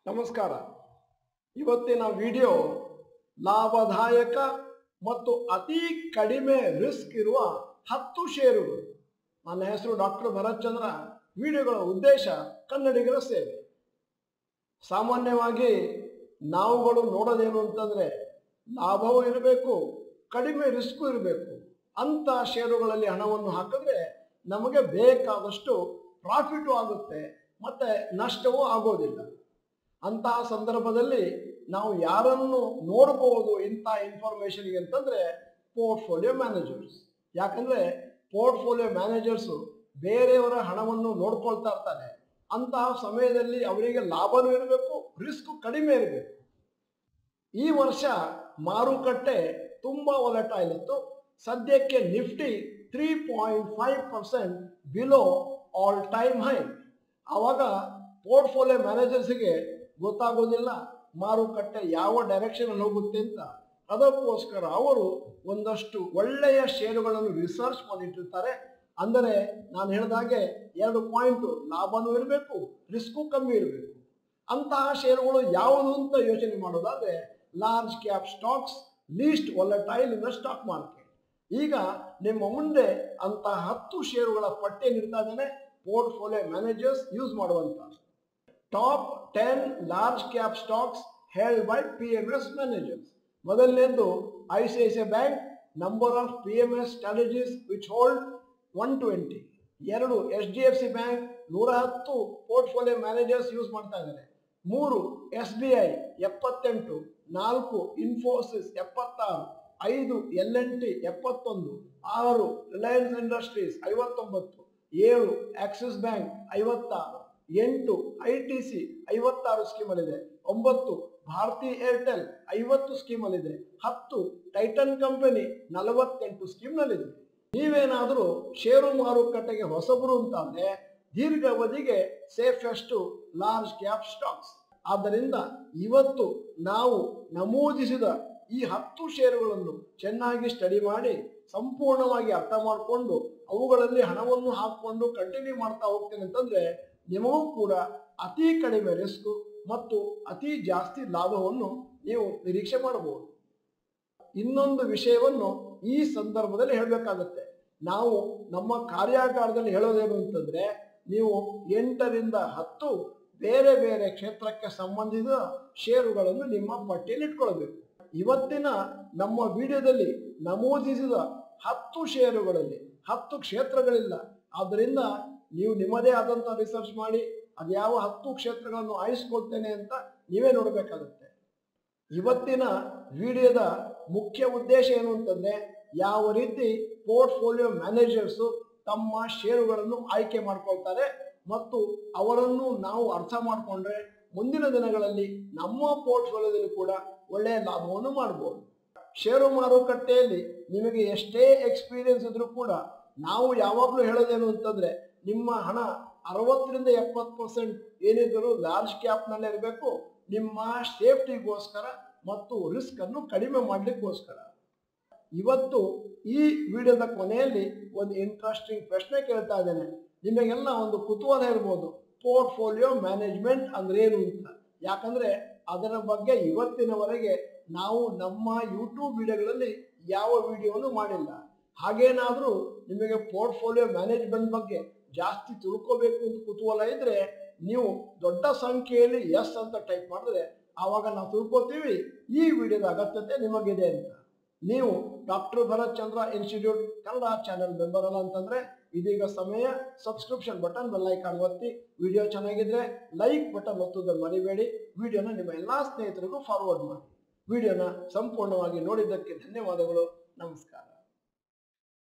ನಮಸ್ಕಾರ ಇವತ್ತಿನ ವಿಡಿಯೋ ಲಾಭದಾಯಕ ಮತ್ತು ಅತಿ ಕಡಿಮೆ ರಿಸ್ಕ್ ಇರುವ ಹತ್ತು ಷೇರುಗಳು ನನ್ನ ಹೆಸರು ಡಾಕ್ಟರ್ ಭರತ್ ಚಂದ್ರ ವಿಡಿಯೋಗಳ ಉದ್ದೇಶ ಕನ್ನಡಿಗರ ಸೇವೆ ಸಾಮಾನ್ಯವಾಗಿ ನಾವುಗಳು ನೋಡೋದೇನು ಅಂತಂದ್ರೆ ಲಾಭವೂ ಇರಬೇಕು ಕಡಿಮೆ ರಿಸ್ಕು ಇರಬೇಕು ಅಂತ ಷೇರುಗಳಲ್ಲಿ ಹಣವನ್ನು ಹಾಕಿದ್ರೆ ನಮಗೆ ಬೇಕಾದಷ್ಟು ಪ್ರಾಫಿಟು ಆಗುತ್ತೆ ಮತ್ತೆ ನಷ್ಟವೂ ಆಗೋದಿಲ್ಲ ಅಂತಹ ಸಂದರ್ಭದಲ್ಲಿ ನಾವು ಯಾರನ್ನು ನೋಡಬಹುದು ಇಂಥ ಇನ್ಫಾರ್ಮೇಶನ್ಗೆ ಅಂತಂದ್ರೆ ಪೋರ್ಟ್ಫೋಲಿಯೋ ಮ್ಯಾನೇಜರ್ಸ್ ಯಾಕಂದ್ರೆ ಪೋರ್ಟ್ಫೋಲಿಯೋ ಮ್ಯಾನೇಜರ್ಸು ಬೇರೆಯವರ ಹಣವನ್ನು ನೋಡ್ಕೊಳ್ತಾ ಇರ್ತಾರೆ ಅಂತಹ ಸಮಯದಲ್ಲಿ ಅವರಿಗೆ ಲಾಭನೂ ಇರಬೇಕು ರಿಸ್ಕ್ ಕಡಿಮೆ ಇರಬೇಕು ಈ ವರ್ಷ ಮಾರುಕಟ್ಟೆ ತುಂಬಾ ಒಲಟೈಲ್ ಇತ್ತು ಸದ್ಯಕ್ಕೆ Nifty three point five percent below all time high ಆವಾಗ ಪೋರ್ಟ್ಫೋಲಿಯೋ ಮ್ಯಾನೇಜರ್ಸ್ಗೆ ಗೊತ್ತಾಗೋದಿಲ್ಲ ಮಾರುಕಟ್ಟೆ ಯಾವ ಡೈರೆಕ್ಷನ್ ಅಲ್ಲಿ ಹೋಗುತ್ತೆ ಅಂತ ಅದಕ್ಕೋಸ್ಕರ ಅವರು ಒಂದಷ್ಟು ಒಳ್ಳೆಯ ಷೇರುಗಳನ್ನು ರಿಸರ್ಚ್ ಮಾಡಿಟ್ಟಿರ್ತಾರೆ ಅಂದರೆ ನಾನು ಹೇಳಿದಾಗೆ ಎರಡು ಪಾಯಿಂಟ್ ಲಾಭನೂ ಇರಬೇಕು ರಿಸ್ಕು ಕಮ್ಮಿ ಇರಬೇಕು ಅಂತಹ ಷೇರುಗಳು ಯಾವುದು ಅಂತ ಯೋಚನೆ ಮಾಡೋದಾದ್ರೆ large cap stocks list volatile in the stock market ಈಗ ನಿಮ್ಮ ಮುಂದೆ ಅಂತ ಹತ್ತು ಷೇರುಗಳ ಪಟ್ಟಿಯನ್ನು ಇಡ್ತಾ ಇದ್ದೇನೆ ಪೋರ್ಟ್ಫೋಲಿಯೋ ಮ್ಯಾನೇಜರ್ಸ್ ಯೂಸ್ ಮಾಡುವಂತ top ten large cap stocks held by P M S managers ಮೊದಲನೇದು I C I C bank number of P M S strategies which hold one twenty ಎರಡು H D F C bank ನೂರ ಹತ್ತು portfolio managers use ಮಾಡ್ತಾ ಇದ್ದಾರೆ ಮೂರು S B I ಎಪ್ಪತ್ತೆಂಟು ನಾಲ್ಕು ಇನ್ಫೋಸಿಸ್ ಎಪ್ಪತ್ತಾರು ಐದು ಎಲ್ ಎನ್ ಟಿ ಎಪ್ಪತ್ತೊಂದು ಆರು ರಿಲಯನ್ಸ್ ಇಂಡಸ್ಟ್ರೀಸ್ ಐವತ್ತೊಂಬತ್ತು ಏಳು ಆಕ್ಸಿಸ್ ಬ್ಯಾಂಕ್ ಐವತ್ತಾರು ಎಂಟು ಐ ಟಿ ಸಿ ಐವತ್ತಾರು ಸ್ಕೀಮಲ್ಲಿದೆ ಒಂಬತ್ತು ಭಾರತಿ ಏರ್ಟೆಲ್ ಐವತ್ತು ಸ್ಕೀಮಲ್ಲಿದೆ ಹತ್ತು ಟೈಟನ್ ಕಂಪನಿ ನಲವತ್ತೆಂಟು ಸ್ಕೀಮ್ನಲ್ಲಿದೆ ನೀವೇನಾದರೂ ಷೇರು ಮಾರುಕಟ್ಟೆಗೆ ಹೊಸಬರು ಅಂತಾದ್ರೆ ದೀರ್ಘಾವಧಿಗೆ ಸೇಫೆಸ್ಟ್ ಲಾರ್ಜ್ ಕ್ಯಾಪ್ ಸ್ಟಾಕ್ಸ್ ಆದ್ದರಿಂದ ಇವತ್ತು ನಾವು ನಮೂದಿಸಿದ ಈ ಹತ್ತು ಷೇರುಗಳನ್ನು ಚೆನ್ನಾಗಿ ಸ್ಟಡಿ ಮಾಡಿ ಸಂಪೂರ್ಣವಾಗಿ ಅರ್ಥ ಮಾಡಿಕೊಂಡು ಅವುಗಳಲ್ಲಿ ಹಣವನ್ನು ಹಾಕಿಕೊಂಡು ಕಂಟಿನ್ಯೂ ಮಾಡ್ತಾ ಹೋಗ್ತೇನೆ ಅಂತಂದ್ರೆ ನಿಮಗೂ ಕೂಡ ಅತಿ ಕಡಿಮೆ ರಿಸ್ಕ್ ಮತ್ತು ಅತಿ ಜಾಸ್ತಿ ಲಾಭವನ್ನು ನೀವು ನಿರೀಕ್ಷೆ ಮಾಡಬಹುದು ಇನ್ನೊಂದು ವಿಷಯವನ್ನು ಈ ಸಂದರ್ಭದಲ್ಲಿ ಹೇಳಬೇಕಾಗುತ್ತೆ ನಾವು ನಮ್ಮ ಕಾರ್ಯಾಗಾರದಲ್ಲಿ ಹೇಳೋದೇನು ಅಂತಂದ್ರೆ ನೀವು ಎಂಟರಿಂದ ಹತ್ತು ಬೇರೆ ಬೇರೆ ಕ್ಷೇತ್ರಕ್ಕೆ ಸಂಬಂಧಿಸಿದ ಷೇರುಗಳನ್ನು ನಿಮ್ಮ ಪಟ್ಟಿಯಲ್ಲಿ ಇಟ್ಕೊಳ್ಬೇಕು ಇವತ್ತಿನ ನಮ್ಮ ವಿಡಿಯೋದಲ್ಲಿ ನಮೂದಿಸಿದ ಹತ್ತು ಷೇರುಗಳಲ್ಲಿ ಹತ್ತು ಕ್ಷೇತ್ರಗಳಿಲ್ಲ ಆದ್ದರಿಂದ ನೀವು ನಿಮ್ಮದೇ ಆದಂಥ ರಿಸರ್ಚ್ ಮಾಡಿ ಅದ್ಯಾವ ಹತ್ತು ಕ್ಷೇತ್ರಗಳನ್ನು ಆಯ್ಸ್ಕೊಳ್ತೇನೆ ಅಂತ ನೀವೇ ನೋಡಬೇಕಾಗುತ್ತೆ ಇವತ್ತಿನ ವಿಡಿಯೋದ ಮುಖ್ಯ ಉದ್ದೇಶ ಏನು ಅಂತಂದ್ರೆ ಯಾವ ರೀತಿ ಪೋರ್ಟ್ಫೋಲಿಯೋ ಮ್ಯಾನೇಜರ್ಸು ತಮ್ಮ ಷೇರುಗಳನ್ನು ಆಯ್ಕೆ ಮಾಡ್ಕೊಳ್ತಾರೆ ಮತ್ತು ಅವರನ್ನು ನಾವು ಅರ್ಥ ಮಾಡಿಕೊಂಡ್ರೆ ಮುಂದಿನ ದಿನಗಳಲ್ಲಿ ನಮ್ಮ ಪೋರ್ಟ್ಫೋಲಿಯೋದಲ್ಲಿ ಕೂಡ ಒಳ್ಳೆಯ ಲಾಭವನ್ನು ಮಾಡಬಹುದು ಷೇರು ಮಾರುಕಟ್ಟೆಯಲ್ಲಿ ನಿಮಗೆ ಎಷ್ಟೇ ಎಕ್ಸ್ಪೀರಿಯನ್ಸ್ ಇದ್ರೂ ಕೂಡ ನಾವು ಯಾವಾಗಲೂ ಹೇಳೋದೇನು ಅಂತಂದ್ರೆ ನಿಮ್ಮ ಹಣ ಅರವತ್ತರಿಂದ ಎಪ್ಪತ್ತು ಪರ್ಸೆಂಟ್ ಏನಿದ್ರು ಲಾರ್ಜ್ ಕ್ಯಾಪ್ನಲ್ಲೇ ಇರಬೇಕು ನಿಮ್ಮ ಸೇಫ್ಟಿಗೋಸ್ಕರ ಮತ್ತು ರಿಸ್ಕ್ ಅನ್ನು ಕಡಿಮೆ ಮಾಡಲಿಕ್ಕೋಸ್ಕರ ಇವತ್ತು ಈ ವಿಡಿಯೋದ ಕೊನೆಯಲ್ಲಿ ಒಂದು ಇಂಟ್ರೆಸ್ಟಿಂಗ್ ಪ್ರಶ್ನೆ ಕೇಳ್ತಾ ಇದ್ದೇನೆ ನಿಮಗೆಲ್ಲ ಒಂದು ಕುತೂಹಲ ಇರ್ಬೋದು ಪೋರ್ಟ್ಫೋಲಿಯೋ ಮ್ಯಾನೇಜ್ಮೆಂಟ್ ಅಂದ್ರೆ ಏನು ಅಂತ ಯಾಕಂದ್ರೆ ಅದರ ಬಗ್ಗೆ ಇವತ್ತಿನವರೆಗೆ ನಾವು ನಮ್ಮ ಯೂಟ್ಯೂಬ್ ವಿಡಿಯೋಗಳಲ್ಲಿ ಯಾವ ವಿಡಿಯೋನು ಮಾಡಿಲ್ಲ ಹಾಗೇನಾದರೂ ನಿಮಗೆ ಪೋರ್ಟ್ಫೋಲಿಯೋ ಮ್ಯಾನೇಜ್ಮೆಂಟ್ ಬಗ್ಗೆ ಜಾಸ್ತಿ ತಿಳ್ಕೋಬೇಕು ಅಂತ ಕುತೂಹಲ ಇದ್ರೆ ನೀವು ದೊಡ್ಡ ಸಂಖ್ಯೆಯಲ್ಲಿ ಎಸ್ ಅಂತ ಟೈಪ್ ಮಾಡಿದ್ರೆ ಆವಾಗ ನಾವು ತಿಳ್ಕೊತೀವಿ ಈ ವಿಡಿಯೋದ ಅಗತ್ಯತೆ ನಿಮಗಿದೆ ಅಂತ ನೀವು doctor Bharath Chandra institute Kannada channel member ಅಲ್ಲ ಅಂತಂದ್ರೆ ಇದೀಗ ಸಮಯ ಸಬ್ಸ್ಕ್ರಿಪ್ಷನ್ ಬಟನ್ ಬೆಲ್ ಐಕಾನ್ ಒತ್ತಿ ವಿಡಿಯೋ ಚೆನ್ನಾಗಿದ್ರೆ ಲೈಕ್ ಬಟನ್ ಒತ್ತುವುದನ್ನು ಮರಿಬೇಡಿ ವಿಡಿಯೋನ ನಿಮ್ಮ ಎಲ್ಲಾ ಸ್ನೇಹಿತರಿಗೂ ಫಾರ್ವರ್ಡ್ ಮಾಡಿ ವಿಡಿಯೋನ ಸಂಪೂರ್ಣವಾಗಿ ನೋಡಿದ್ದಕ್ಕೆ ಧನ್ಯವಾದಗಳು ನಮಸ್ಕಾರ